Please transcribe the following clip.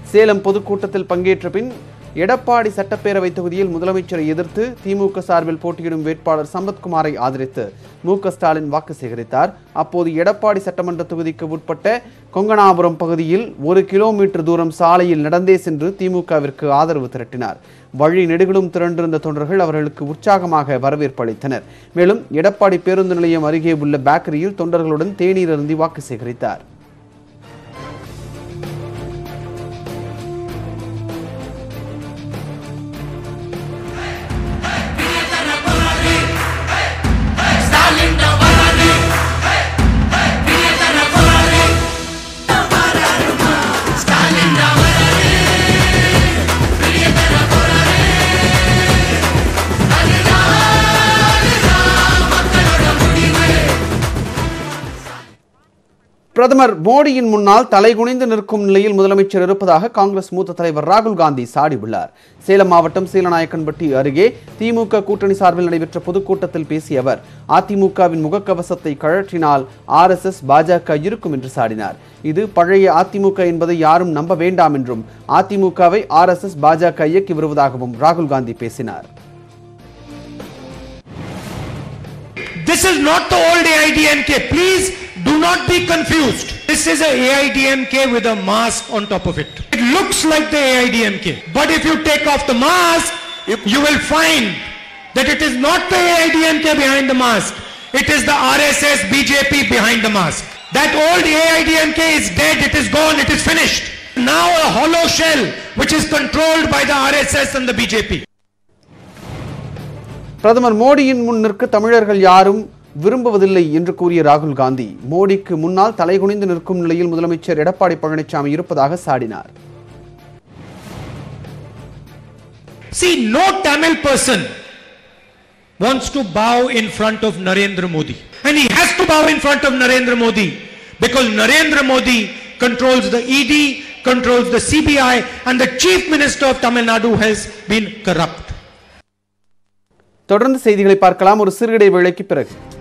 சேலம் பொதுக்கூட்டத்தில் பங்கேற்ற பின் எடப்பாடி சட்டப்பேரவை தொகுதியில் முதலமைச்சரை எதிர்த்து திமுக சார்பில் போட்டியிடும் வேட்பாளர் சம்பத்குமாரை ஆதரித்து மு க ஸ்டாலின் வாக்கு சேகரித்தார் அப்போது எடப்பாடி சட்டமன்ற தொகுதிக்கு உட்பட்ட கொங்கனாபுரம் பகுதியில் ஒரு கிலோமீட்டர் தூரம் சாலையில் நடந்தே சென்று திமுகவிற்கு ஆதரவு திரட்டினார் வழி நெடுகிலும் திரண்டிருந்த தொண்டர்கள் அவர்களுக்கு உற்சாகமாக வரவேற்பு அளித்தனர் மேலும் எடப்பாடி பேருந்து நிலையம் அருகே உள்ள பேக்கரியில் தொண்டர்களுடன் தேநீர் அருந்தி வாக்கு சேகரித்தார் பிரதமர் மோடியின் முன்னால் தலைகுனிந்து நிற்கும் நிலையில் முதலமைச்சர் இருப்பதாக காங்கிரஸ் மூத்த தலைவர் ராகுல் காந்தி சாடியுள்ளார் சேலம் மாவட்டம் சீலநாயக்கன்பட்டி அருகே திமுக கூட்டணி சார்பில் நடைபெற்ற பொதுக்கூட்டத்தில் பேசிய அவர் அதிமுகவின் முகக்கவசத்தை கழற்றினால் ஆர்எஸ்எஸ் பாஜக இருக்கும் என்று சாடினார் இது பழைய அதிமுக என்பதை யாரும் நம்ப வேண்டாம் என்றும் அதிமுகவை ஆர்எஸ்எஸ் பாஜக இயக்கி வருவதாகவும் ராகுல் காந்தி பேசினார் This is not the old AIDMK. Please do not be confused. This is a AIDMK with a mask on top of it. It looks like the AIDMK. But if you take off the mask, you will find that it is not the AIDMK behind the mask. It is the RSS BJP behind the mask. That old AIDMK is dead. It is gone. It is finished. Now a hollow shell which is controlled by the RSS and the BJP. பிரதமர் மோடியின் முன் நிற்க தமிழர்கள் யாரும் விரும்புவதில்லை என்று கூறிய ராகுல் காந்தி மோடிக்கு முன்னால் தலைகுனிந்து நிற்கும் நிலையில் முதலமைச்சர் எடப்பாடி பழனிசாமி இருப்பதாக சாடினார் See, no Tamil person wants to bow in front of Narendra Modi. And he has to bow in front of Narendra Modi because Narendra Modi controls the ED, controls the CBI, and the Chief Minister of Tamil Nadu has been corrupt. தொடர்ந்து செய்திகளை பார்க்கலாம் ஒரு சிறுகிடை வேளைக்கு பிறகு